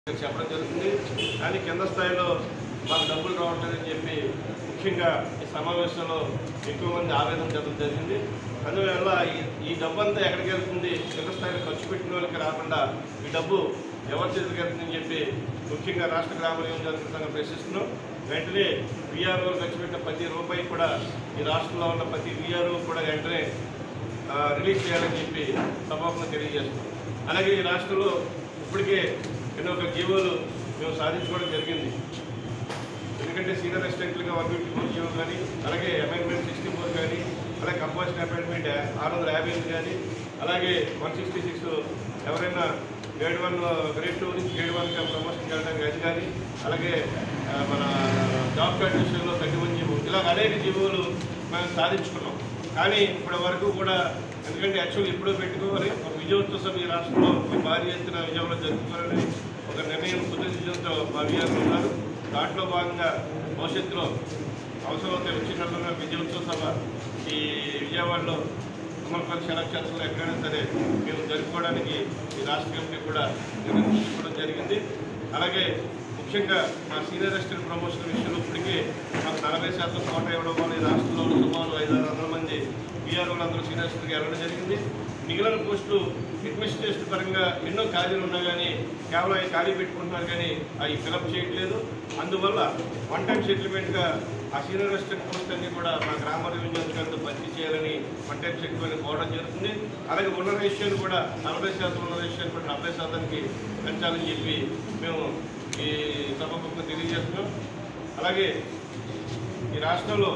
చెప్పడం జరుగుతుంది కానీ కింద స్థాయిలో మాకు డబ్బులు రావట్లేదని చెప్పి ముఖ్యంగా ఈ సమావేశంలో ఎక్కువ మంది ఆవేదన చెప్పడం జరిగింది అందువల్ల ఈ ఈ డబ్బు అంతా ఎక్కడికి వెళ్తుంది కింద స్థాయిలో ఖర్చు పెట్టిన వాళ్ళకి రాకుండా ఈ డబ్బు ఎవరి చేతికి వెళ్తుందని చెప్పి ముఖ్యంగా రాష్ట్ర గ్రామ నియోజకవర్గ సంఘం ప్రశ్నిస్తున్నాం వెంటనే విఆర్ఓ ఖర్చు పెట్టిన ప్రతి రూపాయి కూడా ఈ రాష్ట్రంలో ఉన్న ప్రతి విఆర్ఓ కూడా వెంటనే ఆ, రిలీజ్ చేయాలని చెప్పి సభాపంగా తెలియజేస్తున్నాం అలాగే ఈ రాష్ట్రంలో ఇప్పటికే ఎన్నో ఒక జీవోలు మేము సాధించుకోవడం జరిగింది ఎందుకంటే సీనియర్ అసిస్టెంట్లుగా వన్ ఫిఫ్టీ ఫోర్ జీవో కానీ అలాగే అమెండ్మెంట్ సిక్స్టీ ఫోర్ కానీ అలాగే కంపోజిషన్ అమెండ్మెంట్ ఆరు వందల యాభై ఎనిమిది కానీ అలాగే వన్ సిక్స్టీ సిక్స్ ఎవరైనా గ్రేడ్ వన్ గ్రేడ్ టూ నుంచి గ్రేడ్ వన్గా ప్రమోషన్ చేయడానికి అది కానీ అలాగే ఆ, మన జాబ్ కండిషన్లో థర్టీ వన్ జీవో ఇలా అనేక జీవోలు మనం సాధించుకున్నాం కానీ ఇప్పటి వరకు కూడా ఎందుకంటే యాక్చువల్ ఇప్పుడు పెట్టుకోవాలి ఒక విజయోత్సవం ఈ రాష్ట్రంలో ఒక భారీ ఎత్తున విజయంలో జరుపుకోవాలని ఒక నిర్ణయం కుదిరించడంతో మా విఆర్లు ఉన్నారు దాంట్లో భాగంగా భవిష్యత్తులో అవసరమైతే వచ్చినట్లుగా విజయోత్సవ సభ ఈ విజయవాడలో అమలుపల్లి శరక్షేత్రంలో ఎక్కడైనా సరే మేము జరుపుకోవడానికి ఈ రాష్ట్ర కమిటీ కూడా నిర్ణయం తీసుకోవడం జరిగింది అలాగే ముఖ్యంగా మా సీనియర్ అసిస్టెంట్ ప్రమోషన్ విషయంలో ఇప్పటికే మాకు నలభై శాతం కోట ఇవ్వడం వల్ల ఈ రాష్ట్రంలో సుమారు ఐదు ఆరు వందల మంది బీఆర్ఓలు అందరూ సీనియర్ అసిస్టెంట్కి వెళ్ళడం జరిగింది మిగిలిన పోస్టులు అడ్మినిస్ట్రేషన్ పరంగా ఎన్నో ఖాళీలు ఉన్నా కానీ కేవలం అవి ఖాళీ పెట్టుకుంటున్నారు కానీ అవి ఫిలప్ చేయట్లేదు అందువల్ల వన్ టైం సెటిల్మెంట్గా ఆ సీనియర్ అసిస్టెంట్ పోస్ట్ అన్ని కూడా మా గ్రామ నియోజకవర్గాలతో భర్తీ చేయాలని వన్ టైం సెటిల్మెంట్ కోవడం జరుగుతుంది అలాగే ఉన్న రేషియోలు కూడా నలభై శాతం ఉన్న రేషియోలు కూడా డెబ్బై శాతానికి పెంచాలని చెప్పి మేము ఈ సభకు తెలియజేస్తున్నాం అలాగే ఈ రాష్ట్రంలో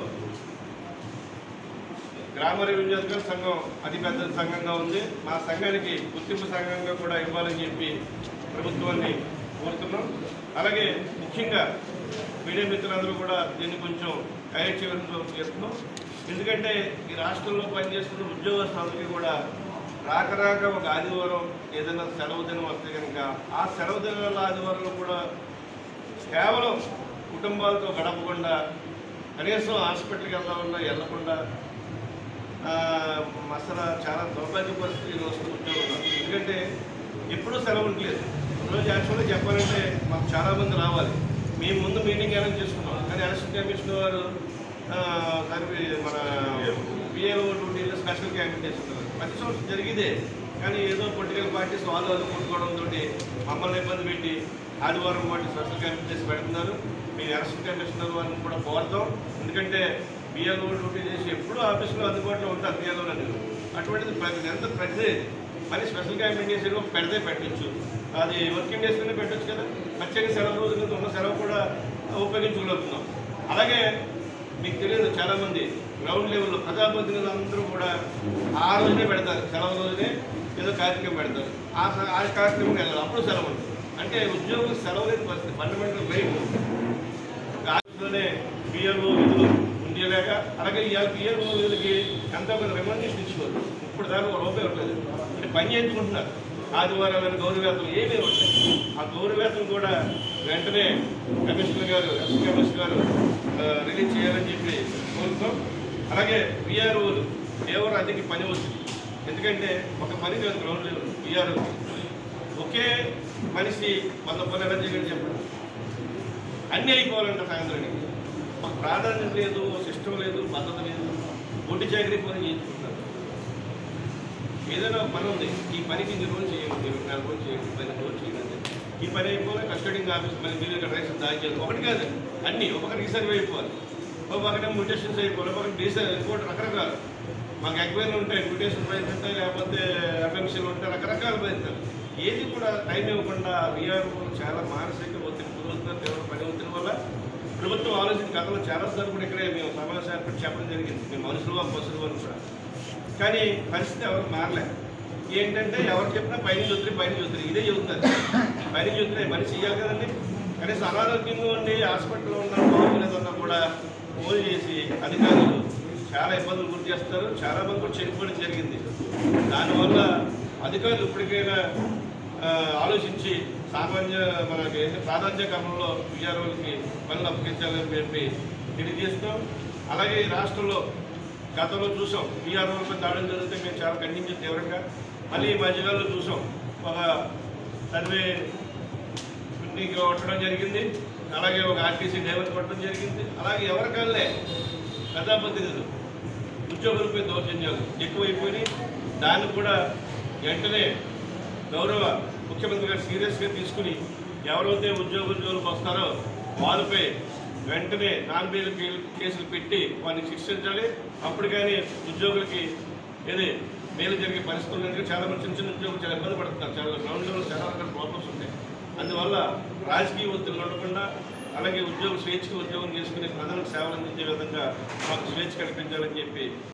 గ్రామ రెవెన్యూ అధికార సంఘం అతిపెద్ద సంఘంగా ఉంది మా సంఘానికి గుర్తింపు సంఘంగా కూడా ఇవ్వాలని చెప్పి ప్రభుత్వాన్ని కోరుతున్నాం అలాగే ముఖ్యంగా మీడియా మిత్రులందరూ కూడా దీన్ని కొంచెం కరెక్ట్ చేయడం చేస్తున్నాం ఎందుకంటే ఈ రాష్ట్రంలో పనిచేస్తున్న ఉద్యోగస్తులందరికీ కూడా రాక రాక ఒక ఆదివారం ఏదైనా సెలవు దినం వస్తే కనుక ఆ సెలవు దినాల ఆదివారంలో కూడా కేవలం కుటుంబాలతో గడపకుండా కనీసం హాస్పిటల్కి వెళ్దామన్నా వెళ్ళకుండా ఆ, అసలు చాలా దౌర్భాగ్య పరిస్థితి వస్తూ ఉద్యోగం ఎందుకంటే ఎప్పుడూ సెలవు ఉండలేదు రోజు యాక్చువల్గా చెప్పాలంటే మాకు చాలా మంది రావాలి మేము ముందు మీటింగ్ అరేంజ్ చేసుకున్నాం కానీ ఎలక్షన్ కమిషన్ వారు ఆ, దానికి మన పిఏఓ డ్యూటీలో స్పెషల్ క్యాంపెయిన్ చేస్తున్నారు ప్రతి సంవత్సరం జరిగితే కానీ ఏదో పొలిటికల్ పార్టీస్ వాళ్ళు వాళ్ళు కొట్టుకోవడంతో మమ్మల్ని ఇబ్బంది పెట్టి ఆదివారం వాటి స్పెషల్ క్యాంపెయిన్ చేసి పెడుతున్నారు మేము ఎలక్షన్ కమిషనర్ వారిని కూడా కోరుతాం ఎందుకంటే బిఎల్ఓ డ్యూటీ చేసి ఎప్పుడూ ఆఫీసులో అందుబాటులో ఉంటారు బిఎల్ఓ అనేది అటువంటిది ప్రతి ఎంత ప్రతిదే మరి స్పెషల్ క్యాంపెయిన్ చేసి ఒక పెడితే పెట్టచ్చు అది వర్కింగ్ డేస్లోనే పెట్టచ్చు కదా ప్రత్యేక సెలవు రోజు మీద ఉన్న సెలవు కూడా ఉపయోగించుకోగలుగుతున్నాం అలాగే మీకు తెలియదు చాలామంది గ్రౌండ్ లెవెల్లో ప్రజాప్రతినిధులు అందరూ కూడా ఆ రోజునే పెడతారు సెలవు రోజునే ఏదో కార్యక్రమం పెడతారు ఆ స- ఆ కార్యక్రమం వెళ్ళాలి అప్పుడు సెలవు ఉంటుంది అంటే ఉద్యోగులు సెలవు లేని పరిస్థితి ఫండమెంటల్ రైట్ ఆఫీస్లోనే బిఎల్ఓ విధులు ఉండేలాక అలాగే ఈ బిఎల్ఓ విధులకి ఎంతో కొంత రెమ్యూనరేషన్ ఇచ్చుకోరు ఇప్పుడు దాకా ఒక రూపాయి ఇవ్వట్లేదు అంటే పని చేయించుకుంటున్నారు ఆదివారాలను గౌరవేతలు ఏమీ ఇవ్వట్లేదు ఆ గౌరవేతలు కూడా వెంటనే కమిషనర్ గారు ఎస్ కమిషనర్ గారు ఆ, రిలీజ్ చేయాలని చెప్పి కోరుతాం అలాగే విఆర్ఓలు ఎవరు అదికి పని వస్తుంది ఎందుకంటే ఒక పని కాదు గ్రౌండ్ లెవెల్ విఆర్ఓ ఒకే మనిషి వంద పనులు ఎలా చేయగలని చెప్పండి అన్నీ అయిపోవాలంట సాయంత్రానికి మాకు ప్రాధాన్యత లేదు సిస్టమ్ లేదు పద్ధతి లేదు ఒంటి చాకరీ పని చేయించుకుంటారు ఏదైనా ఒక పని ఉంది ఈ పనికి ఇన్ని రోజులు చేయండి ఇరవై నాలుగు రోజులు చేయండి పది రోజులు చేయండి ఈ పని అయిపోయి కస్టడింగ్ ఆఫీస్ మళ్ళీ మీరు ఇక్కడ రైస్ దాచేది ఒకటి కాదు అన్నీ ఒకరికి సర్వే అయిపోవాలి ఒకరికి మ్యూటేషన్స్ అయిపోవాలి ఒకరికి డీసెల్ ఇంకోటి రకరకాలు మాకు ఎక్వైర్లు ఉంటాయి మ్యూటేషన్ ప్రైస్ ఉంటాయి లేకపోతే ఎఫ్ఎంసీలు ఉంటాయి రకరకాల ప్రయత్నాలు ఏది కూడా టైం ఇవ్వకుండా వీఆర్ చాలా మానసిక ఒత్తిడి గురవుతున్నారు తీవ్ర పని ఒత్తిడి వల్ల ప్రభుత్వం ఆలోచన గతంలో చాలాసార్లు కూడా ఇక్కడే మేము సమావేశం ఏర్పాటు చెప్పడం జరిగింది మేము మనుషులు ఆ పశువులు అని కూడా కానీ పరిస్థితి ఎవరు మారలే ఏంటంటే ఎవరు చెప్పినా పైన చూద్దరు పైన చూద్దరు ఇదే చెబుతారు పైన చూద్దరే మనిషి చేయాలి కదండి కనీసం అనారోగ్యంగా ఉండి హాస్పిటల్లో ఉన్న బాగోలేదన్నా కూడా ఫోన్ చేసి అధికారులు చాలా ఇబ్బందులు గురి చేస్తారు చాలా మంది కూడా చనిపోవడం జరిగింది దానివల్ల అధికారులు ఇప్పటికైనా ఆ, ఆలోచించి సామాన్య మనకి ఏంటి ప్రాధాన్య క్రమంలో విఆర్ఓలకి పనులు అప్పగించాలని చెప్పి తెలియజేస్తాం అలాగే ఈ రాష్ట్రంలో గతంలో చూసాం విఆర్ఓలపై దాడులు జరిగితే మేము చాలా ఖండించాం తీవ్రంగా మళ్ళీ ఈ మధ్యకాలంలో చూసాం ఒక సర్వే కంపెనీకి కొట్టడం జరిగింది అలాగే ఒక ఆర్టీసీ డ్రైవర్ కొట్టడం జరిగింది అలాగే ఎవరికల్లే ప్రజాప్రతినిధులు ఉద్యోగులపై దౌర్జన్యాలు ఎక్కువైపోయినాయి దాన్ని కూడా వెంటనే గౌరవ ముఖ్యమంత్రి గారు సీరియస్గా తీసుకుని ఎవరైతే ఉద్యోగుల జోలికి వస్తారో వాళ్ళపై వెంటనే నాన్ బెయిల్ కేసులు పెట్టి వారిని శిక్షించాలి అప్పుడు కానీ ఉద్యోగులకి ఏది మేలు జరిగే పరిస్థితులు ఉన్నాయి. చాలా మంది చిన్న చిన్న ఉద్యోగులు చాలా ఇబ్బంది పడుతున్నారు చాలా గ్రౌండ్ లెవెల్ చాలా రకాల ప్రాబ్లమ్స్ ఉంటాయి అందువల్ల రాజకీయ ఒత్తిడి ఉండకుండా అలాగే ఉద్యోగ స్వేచ్ఛగా ఉద్యోగం చేసుకుని ప్రజలకు సేవలు అందించే విధంగా మాకు స్వేచ్ఛ కల్పించాలని చెప్పి